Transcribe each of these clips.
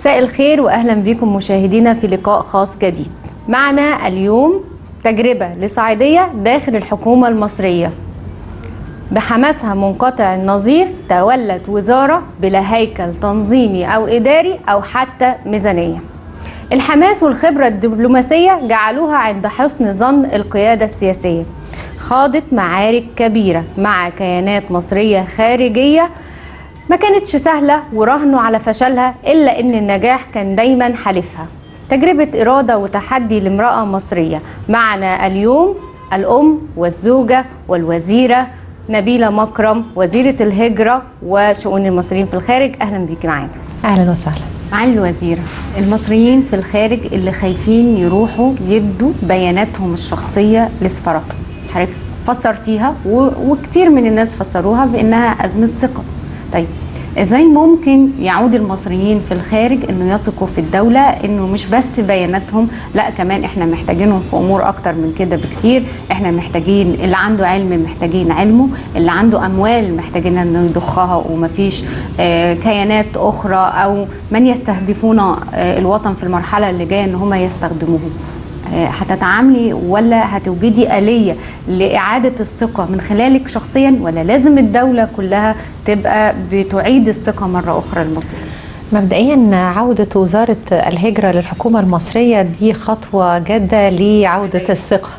مساء الخير واهلا بكم مشاهدينا في لقاء خاص جديد. معنا اليوم تجربه لصعيديه داخل الحكومه المصريه. بحماسها منقطع النظير تولت وزاره بلا هيكل تنظيمي او اداري او حتى ميزانيه. الحماس والخبره الدبلوماسيه جعلوها عند حسن ظن القياده السياسيه. خاضت معارك كبيره مع كيانات مصريه خارجيه ما كانتش سهلة وراهنوا على فشلها إلا إن النجاح كان دايما حليفها تجربة إرادة وتحدي لامرأة مصرية معنا اليوم الأم والزوجة والوزيرة نبيلة مكرم وزيرة الهجرة وشؤون المصريين في الخارج أهلا بيكي معانا اهلا وسهلا معالي الوزيرة المصريين في الخارج اللي خايفين يروحوا يدوا بياناتهم الشخصية لسفارتهم حضرتك فسرتيها و... وكتير من الناس فسروها بأنها أزمة ثقة طيب ازاي ممكن يعود المصريين في الخارج انه يثقوا في الدوله انه مش بس بياناتهم لا كمان احنا محتاجينهم في امور اكتر من كده بكتير احنا محتاجين اللي عنده علم محتاجين علمه اللي عنده اموال محتاجين انه يضخها ومفيش آه كيانات اخرى او من يستهدفون آه الوطن في المرحله اللي جايه ان هم يستخدموه هتتعاملي ولا هتوجدي آلية لإعادة الثقة من خلالك شخصيا ولا لازم الدولة كلها تبقى بتعيد الثقة مرة أخرى للمصريين مبدئيا عودة وزارة الهجرة للحكومة المصرية دي خطوة جادة لعودة الثقة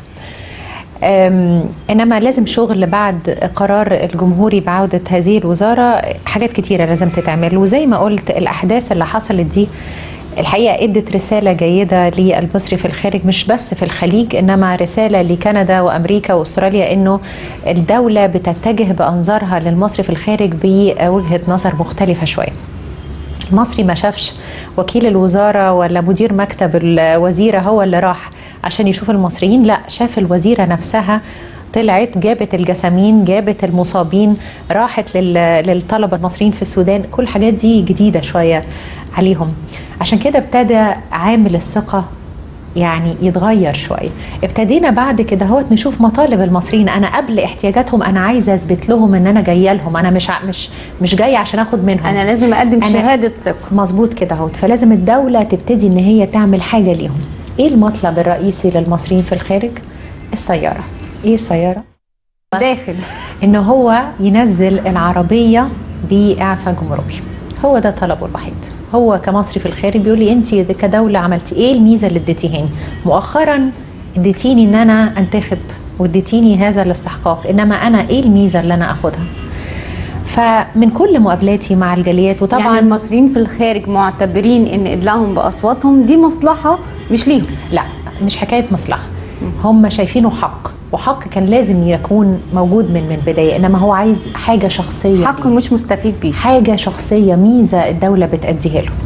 انما لازم شغل بعد قرار الجمهوري بعوده هذه الوزاره حاجات كتيره لازم تتعمل وزي ما قلت الاحداث اللي حصلت دي الحقيقه ادت رساله جيده للمصري في الخارج مش بس في الخليج انما رساله لكندا وامريكا واستراليا انه الدوله بتتجه بانظارها للمصري في الخارج بوجهه نظر مختلفه شويه. المصري ما شافش وكيل الوزاره ولا مدير مكتب الوزيره هو اللي راح عشان يشوف المصريين لا شاف الوزيره نفسها طلعت جابت الجسامين جابت المصابين راحت للطلبه المصريين في السودان كل الحاجات دي جديده شويه عليهم عشان كده ابتدى عامل الثقه يعني يتغير شويه ابتدينا بعد كده هو نشوف مطالب المصريين انا قبل احتياجاتهم انا عايزه اثبت لهم ان انا جايه لهم انا مش مش مش جايه عشان اخد منهم انا لازم اقدم شهاده ثقه مظبوط كده اهوت فلازم الدوله تبتدي ان هي تعمل حاجه ليهم ايه المطلب الرئيسي للمصريين في الخارج السياره ايه السياره داخل ان هو ينزل العربيه باعفاء جمركي هو ده طلبه الوحيد هو كمصري في الخارج بيقول لي انت كدوله عملتي ايه الميزه اللي اديتيهاني مؤخرا اديتيني ان انا انتخب واديتيني هذا الاستحقاق انما انا ايه الميزه اللي انا اخدها فمن كل مقابلاتي مع الجاليات وطبعا يعني المصريين في الخارج معتبرين ان ادلائهم باصواتهم دي مصلحه مش ليهم لا مش حكايه مصلحه هم شايفينه حق وحق كان لازم يكون موجود من من بدايه انما هو عايز حاجه شخصيه حق مش مستفيد بيه حاجه شخصيه ميزه الدوله بتاديها له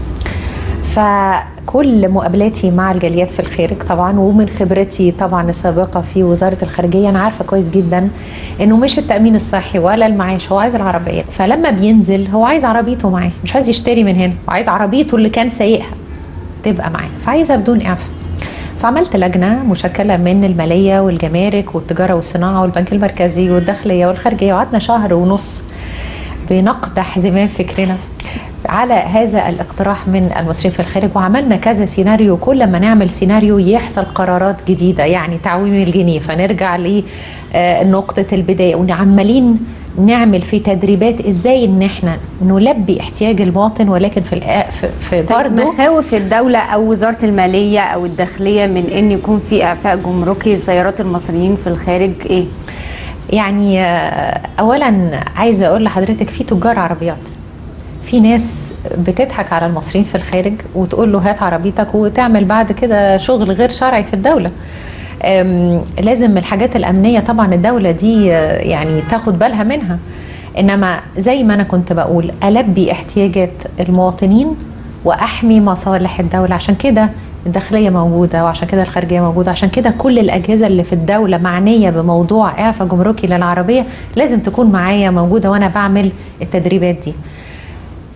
فكل مقابلاتي مع الجاليات في الخارج طبعا ومن خبرتي طبعا السابقه في وزاره الخارجيه انا عارفه كويس جدا انه مش التامين الصحي ولا المعاش هو عايز العربيه فلما بينزل هو عايز عربيته معاه مش عايز يشتري من هنا وعايز عربيته اللي كان سايقها تبقى معاه فعايزها بدون اعفاء فعملت لجنه مشكله من الماليه والجمارك والتجاره والصناعه والبنك المركزي والداخليه والخارجيه وقعدنا شهر ونص بنقدح زمام فكرنا على هذا الاقتراح من المصريين في الخارج وعملنا كذا سيناريو كل ما نعمل سيناريو يحصل قرارات جديده يعني تعويم الجنيه فنرجع لنقطه البدايه وعمالين نعمل في تدريبات ازاي ان احنا نلبي احتياج المواطن ولكن في في, في برضه مخاوف الدوله او وزاره الماليه او الداخليه من ان يكون في اعفاء جمركي لسيارات المصريين في الخارج ايه؟ يعني اولا عايزه اقول لحضرتك في تجار عربيات في ناس بتضحك على المصريين في الخارج وتقول له هات عربيتك وتعمل بعد كده شغل غير شرعي في الدوله لازم الحاجات الامنيه طبعا الدوله دي يعني تاخد بالها منها انما زي ما انا كنت بقول البي احتياجات المواطنين واحمي مصالح الدوله عشان كده الداخليه موجوده وعشان كده الخارجيه موجوده عشان كده كل الاجهزه اللي في الدوله معنيه بموضوع اعفاء جمركي للعربيه لازم تكون معايا موجوده وانا بعمل التدريبات دي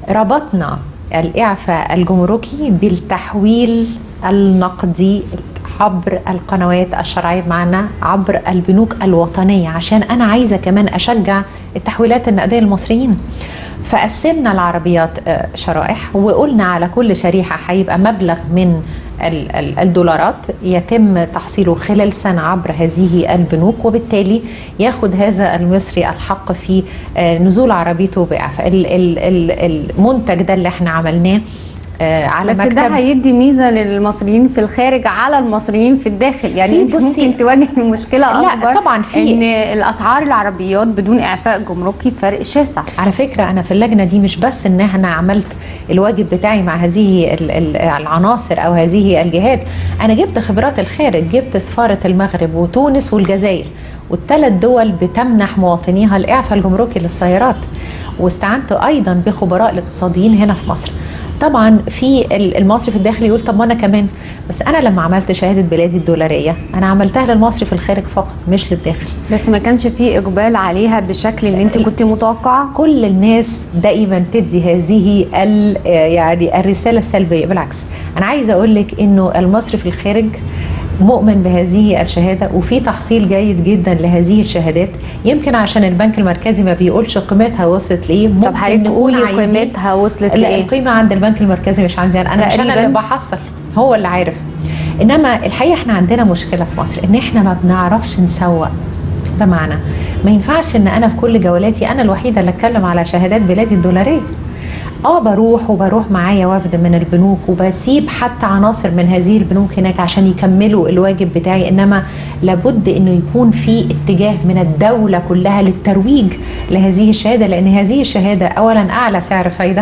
ربطنا الاعفاء الجمركي بالتحويل النقدي عبر القنوات الشرعيه بمعنى عبر البنوك الوطنيه عشان انا عايزه كمان اشجع التحويلات النقديه للمصريين فقسمنا العربيات آه، شرائح وقلنا على كل شريحه هيبقى مبلغ من ال- ال- الدولارات يتم تحصيله خلال سنة عبر هذه البنوك وبالتالي ياخد هذا المصري الحق في آه، نزول عربيته وبيعها فالمنتج ده اللي احنا عملناه آه، على بس مكتب ده هيدي ميزه للمصريين في الخارج على المصريين في الداخل يعني في انت بصي- ممكن تواجهي مشكله لا، اكبر طبعاً في- ان الاسعار العربيات بدون اعفاء جمركي فرق شاسع على فكرة أنا في اللجنة دي مش بس إن أنا عملت الواجب بتاعي مع هذه ال- ال- العناصر أو هذه الجهات أنا جبت خبرات الخارج جبت سفارة المغرب وتونس والجزائر والثلاث دول بتمنح مواطنيها الإعفاء الجمركي للسيارات واستعنت أيضا بخبراء الاقتصاديين هنا في مصر طبعا في ال- المصري في الداخل يقول طب ما انا كمان بس انا لما عملت شهاده بلادي الدولاريه انا عملتها للمصري في الخارج فقط مش للداخل بس ما كانش في اقبال عليها بالشكل اللي انت كنت متوقعه كل الناس دائما تدي هذه ال- يعني الرساله السلبيه بالعكس انا عايزه اقول لك انه المصري في الخارج مؤمن بهذه الشهاده وفي تحصيل جيد جدا لهذه الشهادات يمكن عشان البنك المركزي ما بيقولش قيمتها وصلت لايه طب ممكن حضرتك نكون قولي عايزين- قيمتها وصلت لا لايه القيمه عند البنك المركزي مش عندي انا انا مش انا تقريباً. اللي بحصل هو اللي عارف انما الحقيقه احنا عندنا مشكله في مصر ان احنا ما بنعرفش نسوق بمعنى ما ينفعش ان انا في كل جولاتي انا الوحيده اللي اتكلم على شهادات بلادي الدولاريه اه بروح وبروح معايا وفد من البنوك وبسيب حتى عناصر من هذه البنوك هناك عشان يكملوا الواجب بتاعي انما لابد انه يكون في اتجاه من الدوله كلها للترويج لهذه الشهاده لان هذه الشهاده اولا اعلى سعر فايده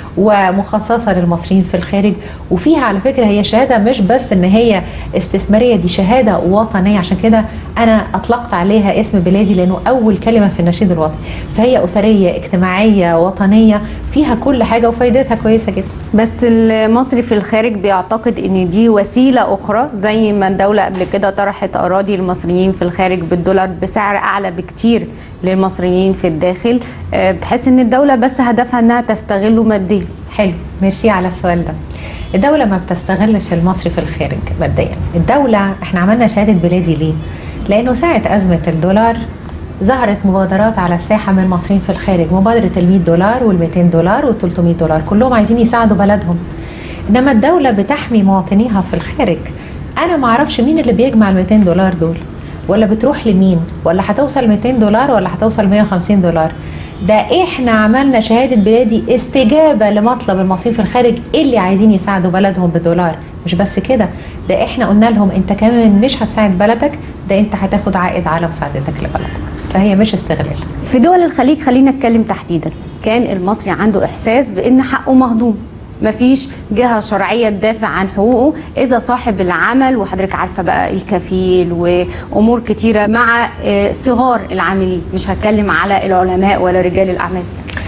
ومخصصه للمصريين في الخارج وفيها على فكره هي شهاده مش بس ان هي استثماريه دي شهاده وطنيه عشان كده انا اطلقت عليها اسم بلادي لانه اول كلمه في النشيد الوطني فهي اسريه اجتماعيه وطنيه فيها كل حاجه وفايدتها كويسه جدا بس المصري في الخارج بيعتقد ان دي وسيله اخرى زي ما الدوله قبل كده طرحت اراضي المصريين في الخارج بالدولار بسعر اعلى بكتير للمصريين في الداخل آه، بتحس ان الدوله بس هدفها انها تستغله ماديا حلو ميرسي على السؤال ده الدولة ما بتستغلش المصري في الخارج مبدئيا الدولة احنا عملنا شهادة بلادي ليه؟ لأنه ساعة أزمة الدولار ظهرت مبادرات على الساحة من المصريين في الخارج مبادرة ال 100 دولار وال 200 دولار وال 300 دولار كلهم عايزين يساعدوا بلدهم إنما الدولة بتحمي مواطنيها في الخارج أنا ما أعرفش مين اللي بيجمع ال 200 دولار دول ولا بتروح لمين ولا هتوصل 200 دولار ولا هتوصل 150 دولار ده احنا عملنا شهاده بلادي استجابه لمطلب المصريين في الخارج اللي عايزين يساعدوا بلدهم بالدولار مش بس كده ده احنا قلنا لهم انت كمان مش هتساعد بلدك ده انت هتاخد عائد على مساعدتك لبلدك فهي مش استغلال في دول الخليج خلينا نتكلم تحديدا كان المصري عنده احساس بان حقه مهضوم مفيش جهة شرعية تدافع عن حقوقه إذا صاحب العمل وحضرتك عارفة بقى الكفيل وأمور كتيرة مع آه، صغار العاملين مش هتكلم على العلماء ولا رجال الأعمال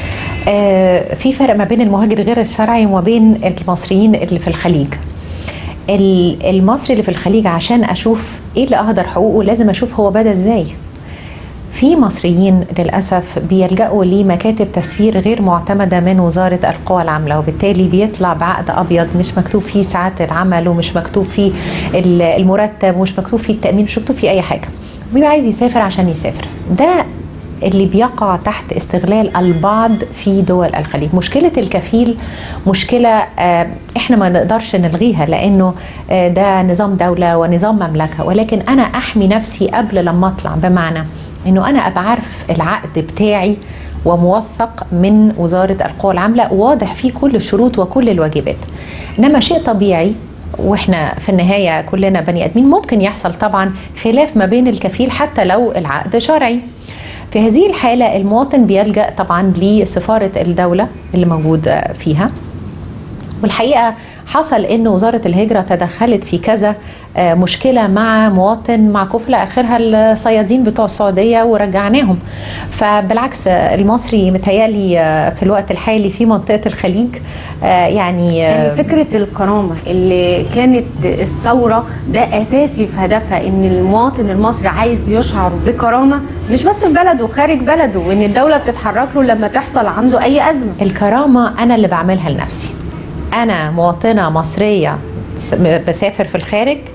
آه، في فرق ما بين المهاجر غير الشرعي وما بين المصريين اللي في الخليج ال- المصري اللي في الخليج عشان اشوف ايه اللي اهدر حقوقه لازم اشوف هو بدا ازاي في مصريين للاسف بيلجأوا لمكاتب تسفير غير معتمده من وزاره القوى العامله وبالتالي بيطلع بعقد ابيض مش مكتوب فيه ساعات العمل ومش مكتوب فيه ال- المرتب ومش مكتوب فيه التامين مش مكتوب فيه اي حاجه بيبقى عايز يسافر عشان يسافر ده اللي بيقع تحت استغلال البعض في دول الخليج مشكلة الكفيل مشكلة آه، احنا ما نقدرش نلغيها لانه آه، ده نظام دولة ونظام مملكة ولكن انا احمي نفسي قبل لما اطلع بمعنى انه انا ابقى عارف العقد بتاعي وموثق من وزارة القوى العاملة واضح فيه كل الشروط وكل الواجبات انما شيء طبيعي واحنا في النهايه كلنا بني ادمين ممكن يحصل طبعا خلاف ما بين الكفيل حتى لو العقد شرعي في هذه الحاله المواطن بيلجا طبعا لسفاره الدوله اللي موجود فيها والحقيقه حصل ان وزاره الهجره تدخلت في كذا آه، مشكله مع مواطن مع كفله اخرها الصيادين بتوع السعوديه ورجعناهم فبالعكس آه، المصري متهيألي آه، في الوقت الحالي في منطقه الخليج آه، يعني آه، يعني فكرة الكرامة اللي كانت الثورة ده أساسي في هدفها إن المواطن المصري عايز يشعر بكرامة مش بس في بلده وخارج بلده وإن الدولة بتتحرك له لما تحصل عنده أي أزمة الكرامة أنا اللي بعملها لنفسي أنا مواطنة مصرية س- بسافر في الخارج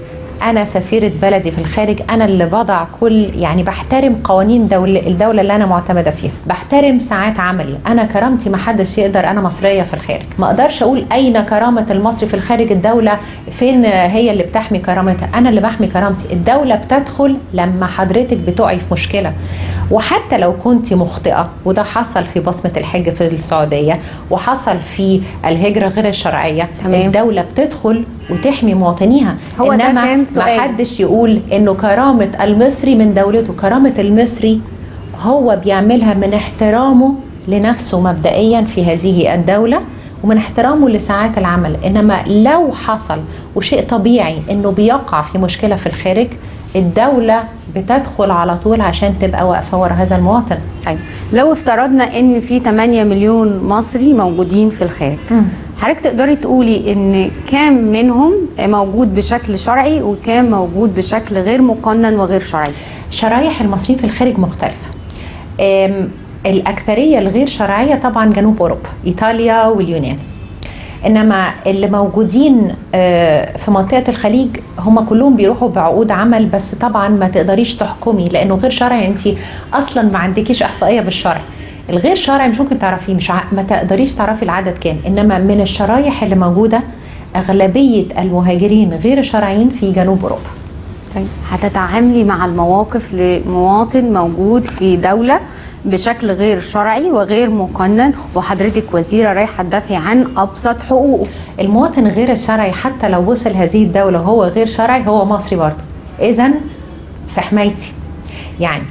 انا سفيره بلدي في الخارج انا اللي بضع كل يعني بحترم قوانين دول الدوله اللي انا معتمده فيها بحترم ساعات عملي انا كرامتي ما حدش يقدر انا مصريه في الخارج ما اقدرش اقول اين كرامه المصري في الخارج الدوله فين هي اللي بتحمي كرامتها انا اللي بحمي كرامتي الدوله بتدخل لما حضرتك بتقعي في مشكله وحتى لو كنت مخطئه وده حصل في بصمه الحج في السعوديه وحصل في الهجره غير الشرعيه تمام. الدوله بتدخل وتحمي مواطنيها هو ده انما كان سؤال. ما حدش يقول انه كرامه المصري من دولته كرامه المصري هو بيعملها من احترامه لنفسه مبدئيا في هذه الدوله ومن احترامه لساعات العمل انما لو حصل وشيء طبيعي انه بيقع في مشكله في الخارج الدوله بتدخل على طول عشان تبقى واقفه ورا هذا المواطن طيب لو افترضنا ان في 8 مليون مصري موجودين في الخارج مم. حضرتك تقدري تقولي ان كام منهم موجود بشكل شرعي وكام موجود بشكل غير مقنن وغير شرعي شرايح المصريين في الخارج مختلفة أم، الأكثرية الغير شرعية طبعا جنوب أوروبا إيطاليا واليونان إنما اللي موجودين آه، في منطقة الخليج هم كلهم بيروحوا بعقود عمل بس طبعا ما تقدريش تحكمي لأنه غير شرعي أنت أصلا ما عندكيش إحصائية بالشرع الغير شرعي مش ممكن تعرفيه مش ع... ما تقدريش تعرفي العدد كام إنما من الشرايح اللي موجودة أغلبية المهاجرين غير الشرعيين في جنوب أوروبا طيب هتتعاملي مع المواقف لمواطن موجود في دولة بشكل غير شرعي وغير مقنن وحضرتك وزيرة رايحة تدافعي عن أبسط حقوقه المواطن غير الشرعي حتى لو وصل هذه الدولة وهو غير شرعي هو مصري برضه إذا في حمايتي يعني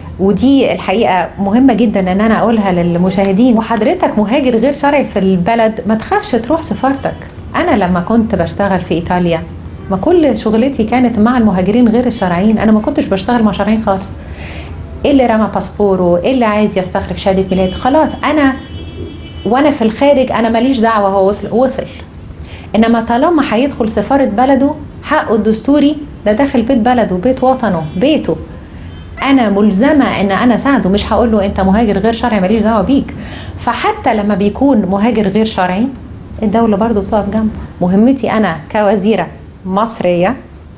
ودي الحقيقة مهمة جدا ان انا اقولها للمشاهدين وحضرتك مهاجر غير شرعي في البلد ما تخافش تروح سفارتك انا لما كنت بشتغل في ايطاليا ما كل شغلتي كانت مع المهاجرين غير الشرعيين انا ما كنتش بشتغل مع شرعيين خالص ايه اللي رمى باسبوره ايه اللي عايز يستخرج شهاده ميلاد خلاص انا وانا في الخارج انا ماليش دعوه هو وصل وصل انما طالما هيدخل سفاره بلده حقه الدستوري ده داخل بيت بلده بيت وطنه بيته انا ملزمه ان انا اساعده مش هقول له انت مهاجر غير شرعي ماليش دعوه بيك فحتى لما بيكون مهاجر غير شرعي الدوله برضو بتقف جنبه مهمتي انا كوزيره مصريه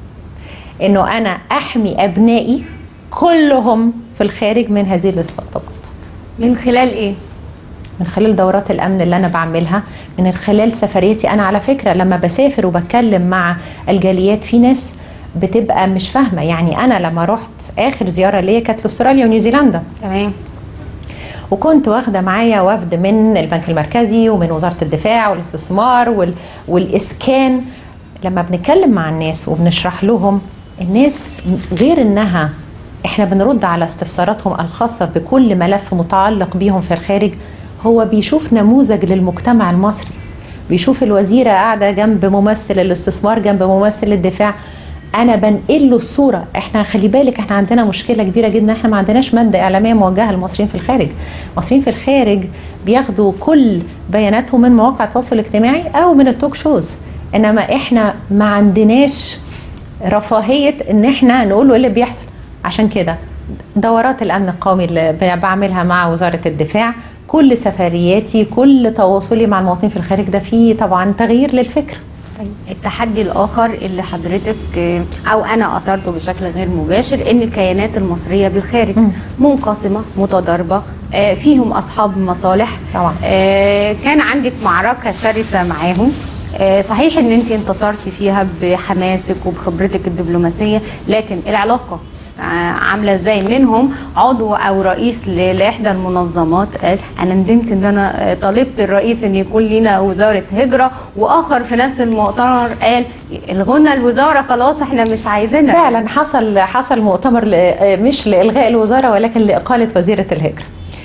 انه انا احمي ابنائي كلهم في الخارج من هذه الاستقطابات من خلال إيه؟ من خلال دورات الامن اللي انا بعملها من خلال سفريتي انا على فكره لما بسافر وبتكلم مع الجاليات في ناس بتبقى مش فاهمه يعني انا لما رحت اخر زياره ليا كانت لاستراليا ونيوزيلندا تمام وكنت واخده معايا وفد من البنك المركزي ومن وزاره الدفاع والاستثمار وال... والاسكان لما بنتكلم مع الناس وبنشرح لهم الناس غير انها احنا بنرد على استفساراتهم الخاصه بكل ملف متعلق بيهم في الخارج هو بيشوف نموذج للمجتمع المصري بيشوف الوزيره قاعده جنب ممثل الاستثمار جنب ممثل الدفاع انا بنقل له الصوره احنا خلي بالك احنا عندنا مشكله كبيره جدا احنا ما عندناش ماده اعلاميه موجهه للمصريين في الخارج المصريين في الخارج بياخدوا كل بياناتهم من مواقع التواصل الاجتماعي او من التوك شوز انما احنا ما عندناش رفاهيه ان احنا نقول له ايه اللي بيحصل عشان كده دورات الامن القومي اللي بعملها مع وزاره الدفاع كل سفرياتي كل تواصلي مع المواطنين في الخارج ده فيه طبعا تغيير للفكر طيب التحدي الاخر اللي حضرتك آه، او انا اثرته بشكل غير مباشر ان الكيانات المصريه بالخارج مم. منقسمه متضاربه آه، فيهم اصحاب مصالح طبعا. آه، كان عندك معركه شرسه معاهم آه، صحيح ان انت انتصرتي فيها بحماسك وبخبرتك الدبلوماسيه لكن العلاقه آه، عامله ازاي منهم عضو او رئيس ل- لاحدى المنظمات قال انا ندمت ان انا آه، طالبت الرئيس ان يكون لنا وزاره هجره واخر في نفس المؤتمر قال الغونا الوزاره خلاص احنا مش عايزينها فعلا حصل حصل مؤتمر ل- مش لالغاء الوزاره ولكن لاقاله وزيره الهجره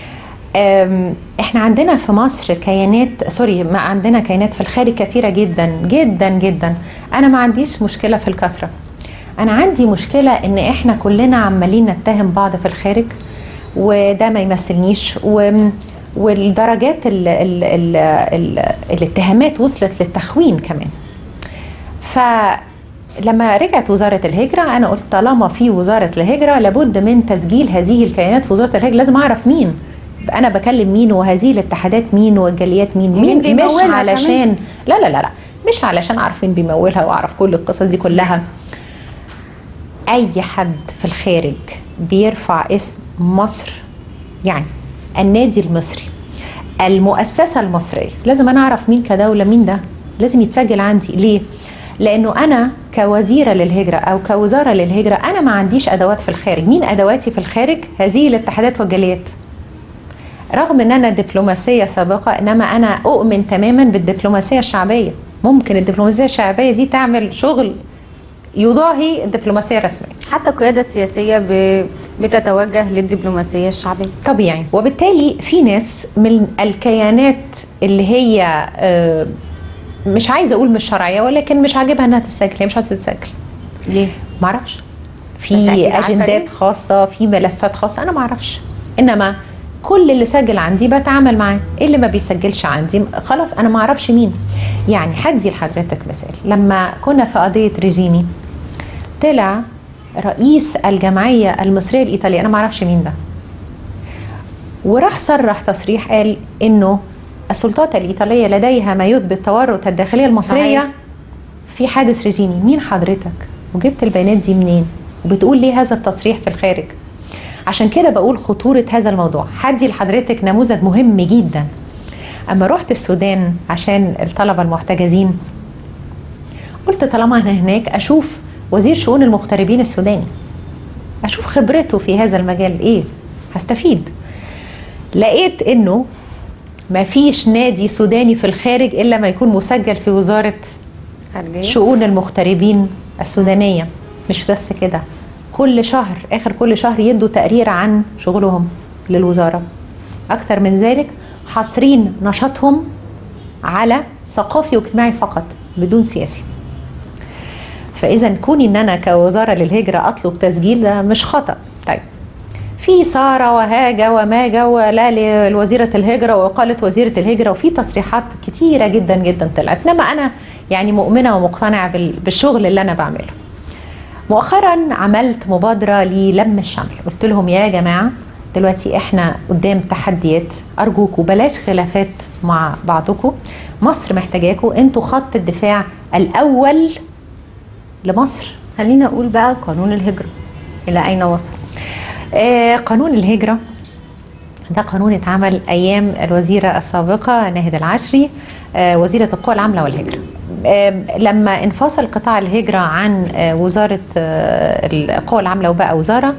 أم، احنا عندنا في مصر كيانات سوري ما عندنا كيانات في الخارج كثيره جدا جدا جدا انا ما عنديش مشكله في الكثره انا عندي مشكله ان احنا كلنا عمالين نتهم بعض في الخارج وده ما يمثلنيش و والدرجات ال ال ال ال الاتهامات وصلت للتخوين كمان فلما رجعت وزارة الهجرة أنا قلت طالما في وزارة الهجرة لابد من تسجيل هذه الكيانات في وزارة الهجرة لازم أعرف مين أنا بكلم مين وهذه الاتحادات مين والجاليات مين مين مين مش بيمولها علشان كمان؟ لا لا لا لا مش علشان أعرف مين بيمولها وأعرف كل القصص دي كلها اي حد في الخارج بيرفع اسم مصر يعني النادي المصري المؤسسه المصريه لازم انا اعرف مين كدوله مين ده لازم يتسجل عندي ليه لانه انا كوزيره للهجره او كوزاره للهجره انا ما عنديش ادوات في الخارج مين ادواتي في الخارج هذه الاتحادات والجاليات رغم ان انا دبلوماسيه سابقه انما انا اؤمن تماما بالدبلوماسيه الشعبيه ممكن الدبلوماسيه الشعبيه دي تعمل شغل يضاهي الدبلوماسيه الرسميه حتى القياده السياسيه ب- بتتوجه للدبلوماسيه الشعبيه طبيعي وبالتالي في ناس من الكيانات اللي هي آه، مش عايزه اقول مش شرعيه ولكن مش عاجبها انها تتسجل هي مش عايزه تتسجل ليه؟ معرفش بس في أكيد عارفة ليه؟ اجندات خاصه في ملفات خاصه انا معرفش انما كل اللي سجل عندي بتعامل معاه اللي ما بيسجلش عندي خلاص انا ما اعرفش مين يعني هدي لحضرتك مثال لما كنا في قضيه ريجيني طلع رئيس الجمعيه المصريه الايطاليه انا ما اعرفش مين ده وراح صرح تصريح قال انه السلطات الايطاليه لديها ما يثبت تورط الداخليه المصريه صحيح. في حادث ريجيني مين حضرتك وجبت البيانات دي منين وبتقول ليه هذا التصريح في الخارج عشان كده بقول خطورة هذا الموضوع هدي لحضرتك نموذج مهم جدا أما رحت السودان عشان الطلبة المحتجزين قلت طالما أنا هناك أشوف وزير شؤون المغتربين السوداني أشوف خبرته في هذا المجال إيه هستفيد لقيت إنه ما فيش نادي سوداني في الخارج إلا ما يكون مسجل في وزارة خارجيه شؤون المغتربين السودانية مش بس كده كل شهر آخر كل شهر يدوا تقرير عن شغلهم للوزارة أكثر من ذلك حاصرين نشاطهم على ثقافي واجتماعي فقط بدون سياسي فإذا كوني إن أنا كوزارة للهجرة أطلب تسجيل ده مش خطأ طيب في سارة وهاجة وماجة ولا لوزيرة الهجرة وإقالة وزيرة الهجرة وفي تصريحات كتيرة جدا جدا طلعت إنما أنا يعني مؤمنة ومقتنعة بال- بالشغل اللي أنا بعمله مؤخرا عملت مبادرة للم الشمل قلت لهم يا جماعة دلوقتي احنا قدام تحديات ارجوكوا بلاش خلافات مع بعضكم مصر محتاجاكوا انتوا خط الدفاع الاول لمصر خلينا اقول بقى قانون الهجره الى اين وصل؟ آه، قانون الهجرة ده قانون اتعمل أيام الوزيرة السابقة ناهد العشري آه، وزيرة القوى العاملة والهجرة آم، لما انفصل قطاع الهجرة عن آه، وزارة آه، القوى العاملة وبقى وزارة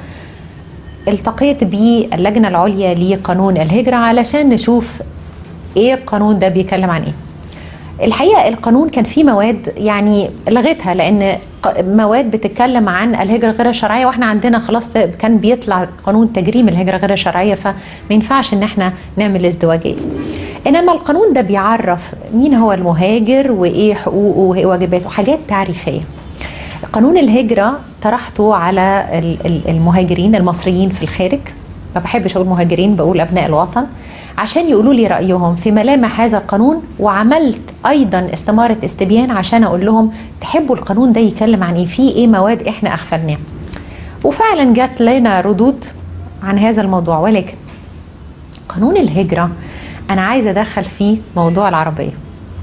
التقيت باللجنة العليا لقانون الهجرة علشان نشوف ايه القانون ده بيتكلم عن ايه الحقيقه القانون كان فيه مواد يعني لغيتها لان ق- مواد بتتكلم عن الهجره غير الشرعيه واحنا عندنا خلاص ده كان بيطلع قانون تجريم الهجره غير الشرعيه فما ينفعش ان احنا نعمل ازدواجيه انما القانون ده بيعرف مين هو المهاجر وايه حقوقه وايه واجباته حاجات تعريفيه قانون الهجرة طرحته على ال- ال- المهاجرين المصريين في الخارج ما بحبش أقول مهاجرين بقول أبناء الوطن عشان يقولوا لي رأيهم في ملامح هذا القانون وعملت أيضا استمارة استبيان عشان أقول لهم تحبوا القانون ده يتكلم عن إيه فيه إيه مواد إحنا أغفلناها وفعلا جات لنا ردود عن هذا الموضوع ولكن قانون الهجرة أنا عايزة أدخل فيه موضوع العربية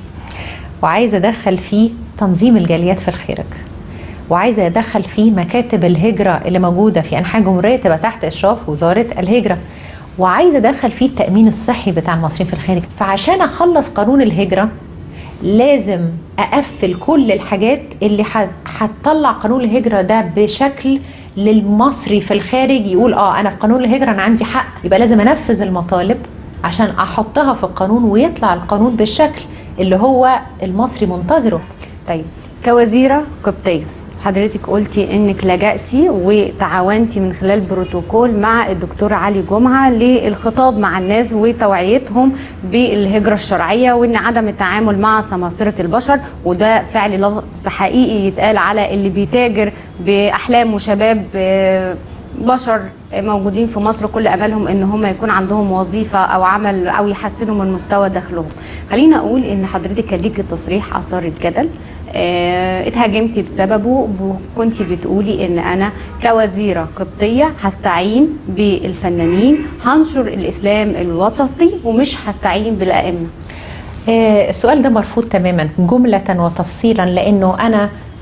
وعايزة أدخل فيه تنظيم الجاليات في الخارج وعايزة أدخل فيه مكاتب الهجرة اللي موجودة في أنحاء الجمهورية تبقى تحت إشراف وزارة الهجرة وعايزة أدخل فيه التأمين الصحي بتاع المصريين في الخارج فعشان أخلص قانون الهجرة لازم أقفل كل الحاجات اللي ح- هتطلع قانون الهجرة ده بشكل للمصري في الخارج يقول اه انا في قانون الهجرة انا عندي حق يبقى لازم انفذ المطالب عشان احطها في القانون ويطلع القانون بالشكل اللي هو المصري منتظره طيب كوزيره قبطيه حضرتك قلتي انك لجأتي وتعاونتي من خلال بروتوكول مع الدكتور علي جمعه للخطاب مع الناس وتوعيتهم بالهجره الشرعيه وان عدم التعامل مع سماسره البشر وده فعل لفظ حقيقي يتقال على اللي بيتاجر باحلام وشباب آه، بشر موجودين في مصر كل املهم ان هم يكون عندهم وظيفه او عمل او يحسنوا من مستوى دخلهم خلينا اقول ان حضرتك كان ليكي تصريح اثار الجدل آه، اتهاجمتي بسببه وكنت بتقولي ان انا كوزيره قبطيه هستعين بالفنانين هنشر الاسلام الوسطي ومش هستعين بالائمه آه، السؤال ده مرفوض تماما جملة وتفصيلا لأنه أنا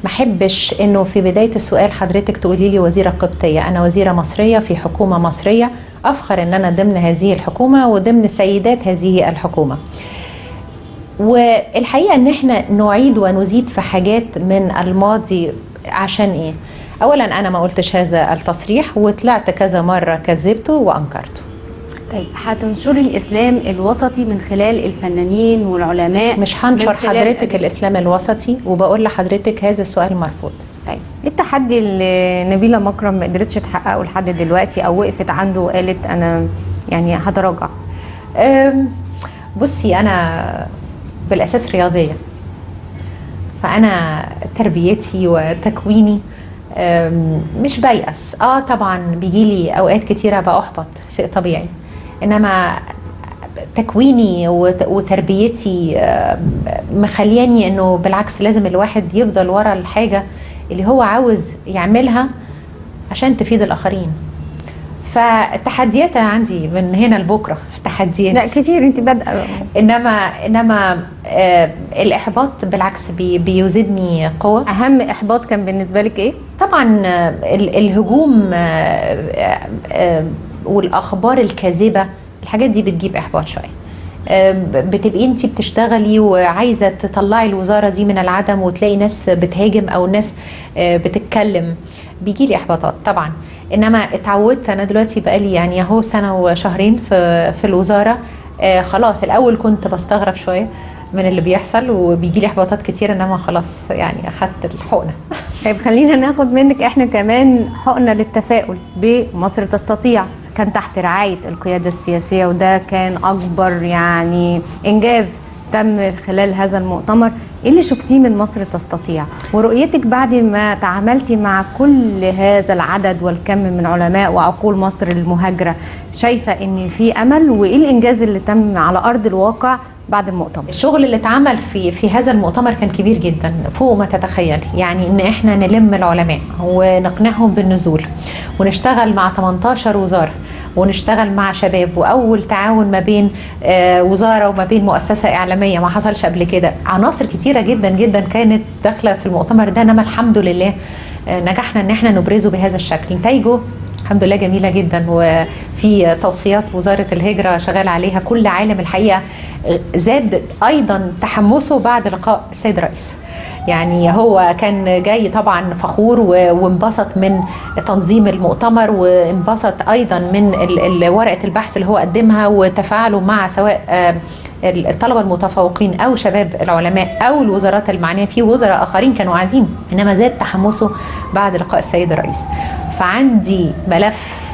ما احبش انه في بدايه السؤال حضرتك تقولي لي وزيره قبطيه انا وزيره مصريه في حكومه مصريه افخر ان انا ضمن هذه الحكومه وضمن سيدات هذه الحكومه والحقيقه ان احنا نعيد ونزيد في حاجات من الماضي عشان ايه اولا انا ما قلتش هذا التصريح وطلعت كذا مره كذبته وانكرته طيب هتنشري الاسلام الوسطي من خلال الفنانين والعلماء مش هنشر من خلال حضرتك أدب- الاسلام الوسطي وبقول لحضرتك هذا السؤال مرفوض طيب ايه التحدي اللي نبيله مكرم ما قدرتش تحققه لحد دلوقتي او وقفت عنده وقالت انا يعني هتراجع أم، بصي انا بالاساس رياضيه فانا تربيتي وتكويني أم، مش بيأس اه طبعا بيجيلي اوقات كتيره بأحبط شيء طبيعي انما تكويني وت- وتربيتي آم، مخلياني انه بالعكس لازم الواحد يفضل ورا الحاجه اللي هو عاوز يعملها عشان تفيد الاخرين فالتحديات عندي من هنا لبكره تحديات لا كتير انت بادئه انما انما آه الاحباط بالعكس بي بيزيدني قوه اهم احباط كان بالنسبه لك ايه طبعا آه، ال- الهجوم آه، آه، آه، والاخبار الكاذبه الحاجات دي بتجيب احباط شويه آه، بتبقي انت بتشتغلي وعايزه تطلعي الوزاره دي من العدم وتلاقي ناس بتهاجم او ناس آه، بتتكلم بيجي لي احباطات طبعا انما اتعودت انا دلوقتي بقالي يعني اهو سنه وشهرين في في الوزاره آه، خلاص الاول كنت بستغرب شويه من اللي بيحصل وبيجي لي احباطات كتير انما خلاص يعني اخدت الحقنه طيب خلينا ناخد منك احنا كمان حقنا للتفاؤل بمصر تستطيع كان تحت رعاية القيادة السياسية وده كان أكبر يعني إنجاز تم خلال هذا المؤتمر ايه اللي شفتيه من مصر تستطيع ورؤيتك بعد ما تعاملتي مع كل هذا العدد والكم من علماء وعقول مصر المهاجرة شايفة ان في امل وايه الانجاز اللي تم على ارض الواقع بعد المؤتمر الشغل اللي اتعمل في في هذا المؤتمر كان كبير جدا فوق ما تتخيل يعني ان احنا نلم العلماء ونقنعهم بالنزول ونشتغل مع 18 وزاره ونشتغل مع شباب واول تعاون ما بين آه، وزاره وما بين مؤسسه اعلاميه ما حصلش قبل كده عناصر كتيره جدا جدا كانت داخله في المؤتمر ده انما الحمد لله آه، نجحنا ان احنا نبرزه بهذا الشكل نتائجه الحمد لله جميله جدا وفي توصيات وزاره الهجره شغال عليها كل عالم الحقيقه زاد ايضا تحمسه بعد لقاء السيد الرئيس يعني هو كان جاي طبعا فخور و- وانبسط من تنظيم المؤتمر وانبسط ايضا من ال- ال- ورقه البحث اللي هو قدمها وتفاعله مع سواء آه، الطلبه المتفوقين او شباب العلماء او الوزارات المعنيه في وزراء اخرين كانوا قاعدين انما زاد تحمسه بعد لقاء السيد الرئيس فعندي ملف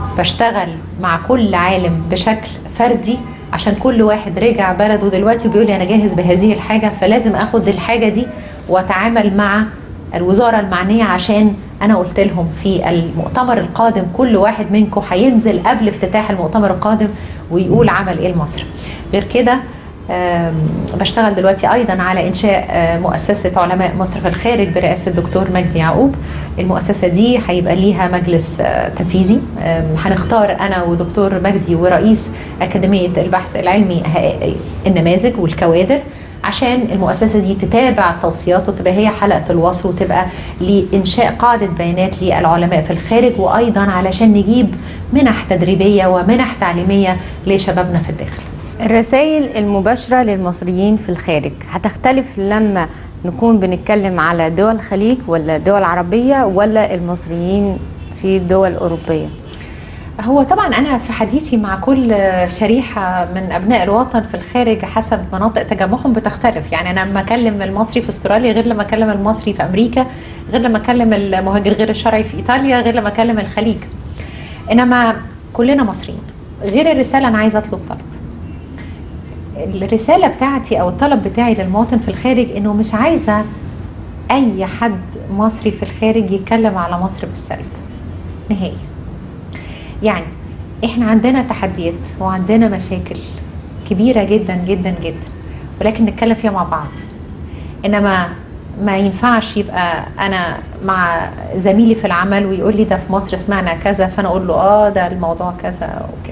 بشتغل مع كل عالم بشكل فردي عشان كل واحد رجع بلده دلوقتي وبيقول لي انا جاهز بهذه الحاجه فلازم اخد الحاجه دي واتعامل مع الوزاره المعنيه عشان انا قلت لهم في المؤتمر القادم كل واحد منكم هينزل قبل افتتاح المؤتمر القادم ويقول عمل ايه لمصر غير كده آم، بشتغل دلوقتي ايضا على انشاء آه، مؤسسه علماء مصر في الخارج برئاسه الدكتور مجدي يعقوب المؤسسه دي هيبقى ليها مجلس آه، تنفيذي آم، هنختار انا ودكتور مجدي ورئيس اكاديميه البحث العلمي ه- النماذج والكوادر عشان المؤسسه دي تتابع التوصيات وتبقى هي حلقه الوصل وتبقى لانشاء قاعده بيانات للعلماء في الخارج وايضا علشان نجيب منح تدريبيه ومنح تعليميه لشبابنا في الداخل الرسائل المباشرة للمصريين في الخارج هتختلف لما نكون بنتكلم على دول الخليج ولا دول عربية ولا المصريين في دول أوروبية هو طبعا انا في حديثي مع كل شريحه من ابناء الوطن في الخارج حسب مناطق تجمعهم بتختلف يعني انا لما اكلم المصري في استراليا غير لما اكلم المصري في امريكا غير لما اكلم المهاجر غير الشرعي في ايطاليا غير لما اكلم الخليج انما كلنا مصريين غير الرساله انا عايزه اطلب طلب الرساله بتاعتي او الطلب بتاعي للمواطن في الخارج انه مش عايزه اي حد مصري في الخارج يتكلم على مصر بالسلب نهائي يعني احنا عندنا تحديات وعندنا مشاكل كبيره جدا جدا جدا ولكن نتكلم فيها مع بعض انما ما ينفعش يبقى انا مع زميلي في العمل ويقول لي ده في مصر سمعنا كذا فانا اقول له اه ده الموضوع كذا وكده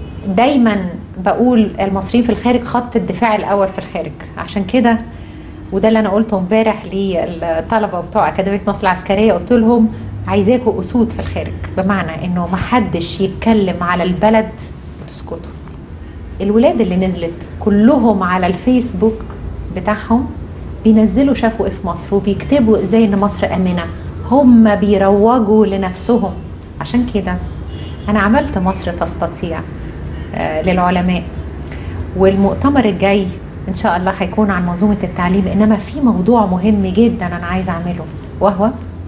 دايما بقول المصريين في الخارج خط الدفاع الاول في الخارج عشان كده وده اللي انا قلته امبارح للطلبه بتوع اكاديميه مصر العسكريه قلت لهم عايزاكم اسود في الخارج بمعنى انه ما حدش يتكلم على البلد وتسكتوا الولاد اللي نزلت كلهم على الفيسبوك بتاعهم بينزلوا شافوا ايه في مصر وبيكتبوا ازاي ان مصر امنه هم بيروجوا لنفسهم عشان كده انا عملت مصر تستطيع آه للعلماء والمؤتمر الجاي ان شاء الله هيكون عن منظومه التعليم انما في موضوع مهم جدا انا عايز اعمله وهو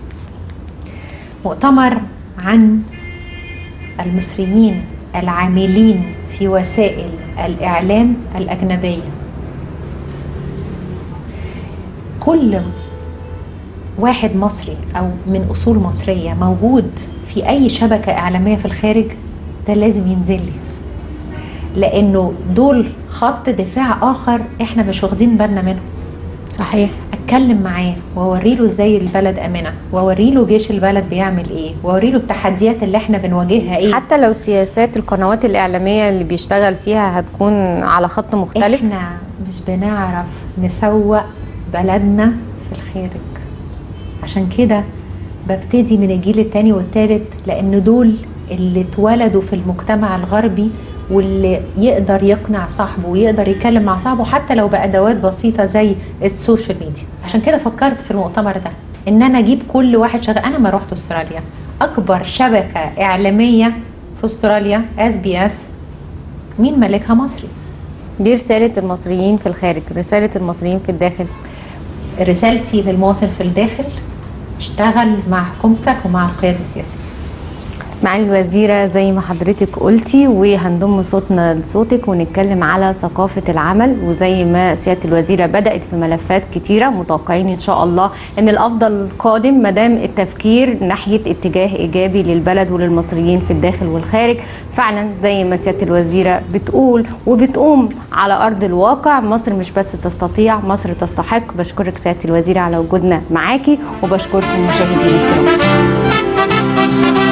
مؤتمر عن المصريين العاملين في وسائل الاعلام الاجنبيه كل واحد مصري او من اصول مصريه موجود في اي شبكه اعلاميه في الخارج ده لازم ينزل لي لانه دول خط دفاع اخر احنا مش واخدين بالنا منه صحيح اتكلم معاه واوري له ازاي البلد امنه واوري له جيش البلد بيعمل ايه واوري له التحديات اللي احنا بنواجهها ايه حتى لو سياسات القنوات الاعلاميه اللي بيشتغل فيها هتكون على خط مختلف احنا مش بنعرف نسوق بلدنا في الخارج عشان كده ببتدي من الجيل التاني والتالت لان دول اللي اتولدوا في المجتمع الغربي واللي يقدر يقنع صاحبه ويقدر يتكلم مع صاحبه حتى لو بادوات بسيطه زي السوشيال ميديا عشان كده فكرت في المؤتمر ده ان انا اجيب كل واحد شغال انا ما رحت استراليا اكبر شبكه اعلاميه في استراليا اس بي اس مين مالكها مصري دي رساله المصريين في الخارج رساله المصريين في الداخل رسالتي للمواطن في الداخل اشتغل مع حكومتك ومع القياده السياسيه معالي الوزيرة زي ما حضرتك قلتي وهنضم صوتنا لصوتك ونتكلم على ثقافة العمل وزي ما سيادة الوزيرة بدأت في ملفات كتيرة متوقعين إن شاء الله إن الأفضل قادم مدام التفكير ناحية اتجاه إيجابي للبلد وللمصريين في الداخل والخارج فعلا زي ما سيادة الوزيرة بتقول وبتقوم على أرض الواقع مصر مش بس تستطيع مصر تستحق بشكرك سيادة الوزيرة على وجودنا معاكي وبشكركم مشاهدينا الكرام